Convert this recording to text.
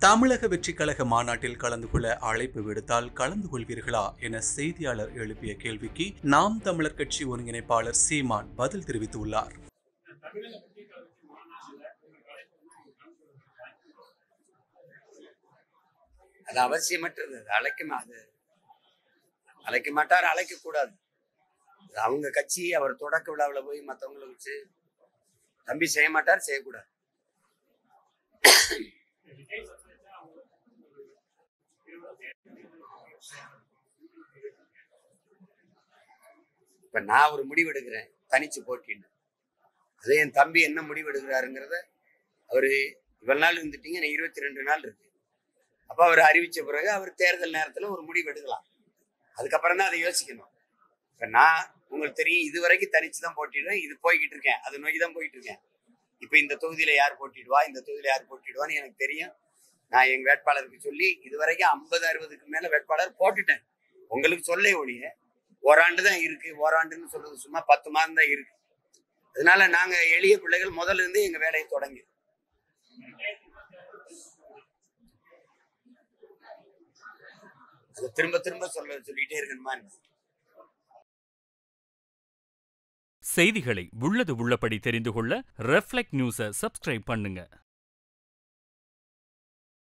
தமிழக வெற்றிக் கழக மாநாட்டில் கலந்து கொள்ள அழைப்பு விடுத்தால் கலந்து கொள்வீர்களா என செய்தியாளர் எழுப்பிய கேள்விக்கு நாம் தமிழர் கட்சி ஒருங்கிணைப்பாளர் சீமான் பதில் தெரிவித்துள்ளார் அது அவசியமற்றது அது அழைக்க மா- அது அழைக்க மாட்டார் அழைக்க கூடாது அது அவங்க கட்சி அவர் தொடக்க விழாவில் போய் மற்றவங்களை வச்சு தம்பி செய்ய மாட்டார் செய்யக்கூடாது இப்ப நான் ஒரு முடிவு எடுக்கிறேன் தனிச்சு போட்டின்னு அதே என் தம்பி என்ன முடிவு எடுக்கிறாருங்கிறத அவரு இவ்வளவு நாள் இருந்துட்டீங்க நான் இருபத்தி ரெண்டு நாள் இருக்கு அப்ப அவர் அறிவிச்ச பிறகு அவர் தேர்தல் நேரத்துல ஒரு முடிவு எடுக்கலாம் அதுக்கப்புறம் தான் அதை யோசிக்கணும் இப்ப நான் உங்களுக்கு தெரியும் இது வரைக்கும் தனிச்சு தான் போட்டிடுறேன் இது போய்கிட்டு இருக்கேன் அது நோக்கி தான் போயிட்டு இருக்கேன் இப்ப இந்த தொகுதியில யார் போட்டிடுவா இந்த தொகுதியில யார் போட்டிடுவான்னு எனக்கு தெரியும் நான் எங்க வேட்பாளருக்கு சொல்லி இது வரைக்கும் ஐம்பது அறுபதுக்கு மேல வேட்பாளர் போட்டுட்டேன் உங்களுக்கு சொல்ல ஒழிய ஓராண்டு தான் இருக்கு ஓராண்டுன்னு சொல்றது சும்மா பத்து மாதம் தான் இருக்கு அதனால நாங்க எளிய பிள்ளைகள் முதல்ல இருந்தே எங்க வேலையை தொடங்கி அதை திரும்ப திரும்ப சொல்ல சொல்லிட்டே இருக்கணுமா என்ன? செய்திகளை உள்ளது உள்ளபடி தெரிந்து கொள்ள ரெஃப்ளெக்ட் நியூஸை சப்ஸ்கிரைப் பண்ணுங்க